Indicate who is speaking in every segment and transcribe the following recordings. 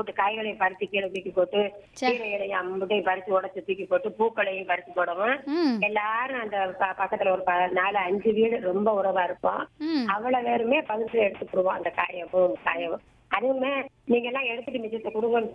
Speaker 1: அம்புட்டு காய்களையும் பறிச்சு கீழே தூக்கி போட்டு கீரைகளையும் அம்புட்டையும் பறிச்சு உடைச்சு தூக்கி போட்டு பூக்களையும் பறிச்சு போடுவோம்
Speaker 2: ம்
Speaker 1: எல்லாரும் அந்த ப- பக்கத்துல ஒரு ப- நாலு அஞ்சு வீடு ரொம்ப உறவா இருப்போம்
Speaker 2: ம்
Speaker 1: அவ்வளவு பேருமே பகுத்து எடுத்துக்கிடுவோம் அந்த காயவும் காயவும் அதுவுமே நீங்க எல்லாம் எடுத்துட்டு மிச்சத்தை கொடுங்க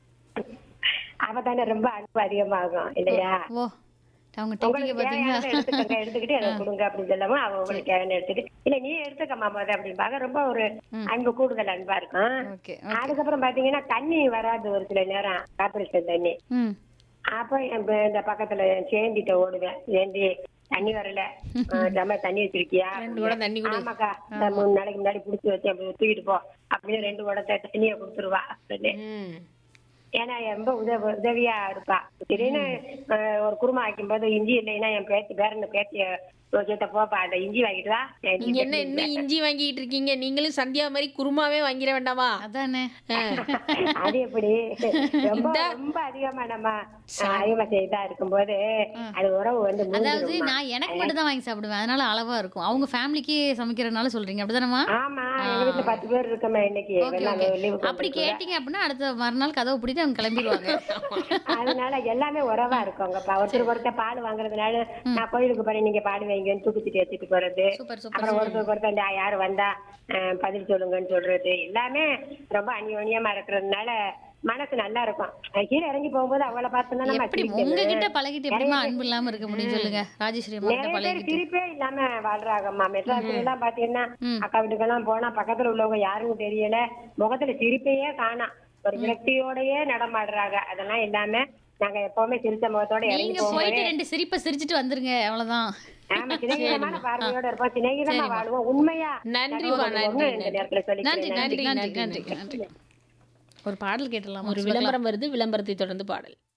Speaker 1: அவதானே ரொம்ப அன்பு அதிகமாகும் இல்லையா
Speaker 2: ஓ அவங்க டெக்னிக்கை
Speaker 1: உங்களுக்கு
Speaker 2: பார்த்தீங்களா
Speaker 1: தேவையானதை எடுத்துக்கங்க எடுத்துக்கிட்டு எனக்கு கொடுங்க அப்படின்னு சொல்லவும் அவ உங்களுக்கு தேவையான எடுத்துட்டு இல்ல நீ எடுத்துக்கம்மா முத அப்படிம்பாங்க ரொம்ப ஒரு அன்பு கூடுதல் அன்பா இருக்கும்
Speaker 2: ஓகே
Speaker 1: அதுக்கப்புறம் பாத்தீங்கன்னா தண்ணி வராது ஒரு சில நேரம் கார்பரேஷன் தண்ணி
Speaker 2: ம்
Speaker 1: அப்ப என் ப- இந்த பக்கத்துல சேந்திட்ட ஓடுவேன் சேந்தி தண்ணி வரல அஹ் நம்ம தண்ணி வச்சிருக்கியா
Speaker 3: ரெண்டு குடம் தண்ணி கொடு.
Speaker 1: ஆமாக்கா இந்த மூணு நாளைக்கு முன்னாடி புடிச்சு வச்சு அப்படி தூக்கிட்டு போ அப்படின்னு ரெண்டு குடத்தை தண்ணிய கொடுத்துருவா அப்படின்னு.
Speaker 3: ம்.
Speaker 1: ஏன்னா ரொம்ப உதவி உதவியா இருப்பா திடீர்னு அஹ், ஒரு குருமா வைக்கும் போது இஞ்சி இல்லைன்னா என் பேத்தி பேரன்னு பேத்திய வச்சுட்ட போப்பா அந்த இஞ்சி வாங்கிட்டு வா நான் இஞ்சி
Speaker 3: நீங்க என்ன இன்னும் இஞ்சி வாங்கிட்டு இருக்கீங்க நீங்களும் சந்தியா மாதிரி குருமாவே வாங்கிட வேண்டாமா
Speaker 2: அதானே
Speaker 1: அது எப்படி ரொம்ப ரொம்ப அதிகமா நம்ம அஹ், அதிகமா செய்தா இருக்கும்போது அது உறவு வந்து
Speaker 2: அதாவது
Speaker 1: மூழ்கிடும்மா.
Speaker 2: நான் எனக்கு மட்டும் தான் வாங்கி சாப்பிடுவேன் அதனால அளவா இருக்கும் அவங்க ஃபேமிலிக்கு சமைக்கிறதுனால சொல்றீங்க அப்படிதானமா
Speaker 1: ஆமா எங்க வீட்டுல பத்து பேர் இருக்கோமே இன்னைக்கு
Speaker 2: ஓகே
Speaker 1: எல்லாம்
Speaker 2: ஓகே
Speaker 1: லீவுக்கு
Speaker 2: அப்படி
Speaker 1: வந்திருக்கோம்.
Speaker 2: கேட்டீங்க அப்படின்னா அடுத்த மறுநாள் கதவை பிடிட்டு அவங்க கிளம்பிடுவாங்க
Speaker 1: அதனால எல்லாமே உறவா இருக்கோங்கப்பா ஒருத்தர் ஒருத்தர் பால் வாங்குறதுனால நான் கோயிலுக்கு போறேன் நீங்க பால் வைங்கன்னு தூக்கிட்டு வச்சுட்டு போறது
Speaker 2: சூப்பர் சூப்பர்
Speaker 1: அப்புறம் ஒருத்தர் ஒருத்தர் இந்த யாரு வந்தா அஹ், பதில் சொல்லுங்கன்னு சொல்றது எல்லாமே ரொம்ப அந்யோன்யமா இருக்கிறதுனால மனசு நல்லா இருக்கும் அஹ், கீழே இறங்கி போகும்போது அவளை பார்த்தோம்னா நம்ம
Speaker 2: எப்படி
Speaker 1: சிரிக்கணும்.
Speaker 2: உங்ககிட்ட பழகிட்டு எப்படிமா அன்பு இல்லாம இருக்க முடியும் சொல்லுங்க ராஜேஸ்வரி அம்மா கிட்ட
Speaker 1: நிறைய பேர்
Speaker 2: பழகிட்டு
Speaker 1: சிரிப்பே இல்லாம வாழ்றாங்கம்மா மெட்ராஸ்ல எல்லாம் பாத்தீங்கன்னா அக்கா வீட்டுக்கெல்லாம் போனா பக்கத்துல உள்ளவங்க யாருன்னு தெரியல முகத்துல சிரிப்பையே காணாம் ஒரு விரக்தியோடயே நடமாடுறாங்க அதெல்லாம் இல்லாம நாங்க எப்பவுமே சிரிச்ச முகத்தோட இறங்கி
Speaker 2: நீங்க
Speaker 1: போவோம்
Speaker 2: போயிட்டு ரெண்டு சிரிப்பை சிரிச்சிட்டு வந்துருங்க அவ்வளவுதான்
Speaker 1: ஆமா சிநேகிதமான பார்வையோட இருப்போம் சிநேகிதமா வாழ்வோம் உண்மையா
Speaker 3: நன்றிப்பா,
Speaker 1: நடந்து
Speaker 3: நன்றி,
Speaker 1: இந்த நேரத்துல
Speaker 2: நன்றி
Speaker 1: சொல்லிக்கிறேன்
Speaker 2: நன்றி நன்றி நன்றி நன்றி ஒரு பாடல் கேட்டலாமா
Speaker 3: ஒரு விளம்பரம் வருது விளம்பரத்தை தொடர்ந்து பாடல்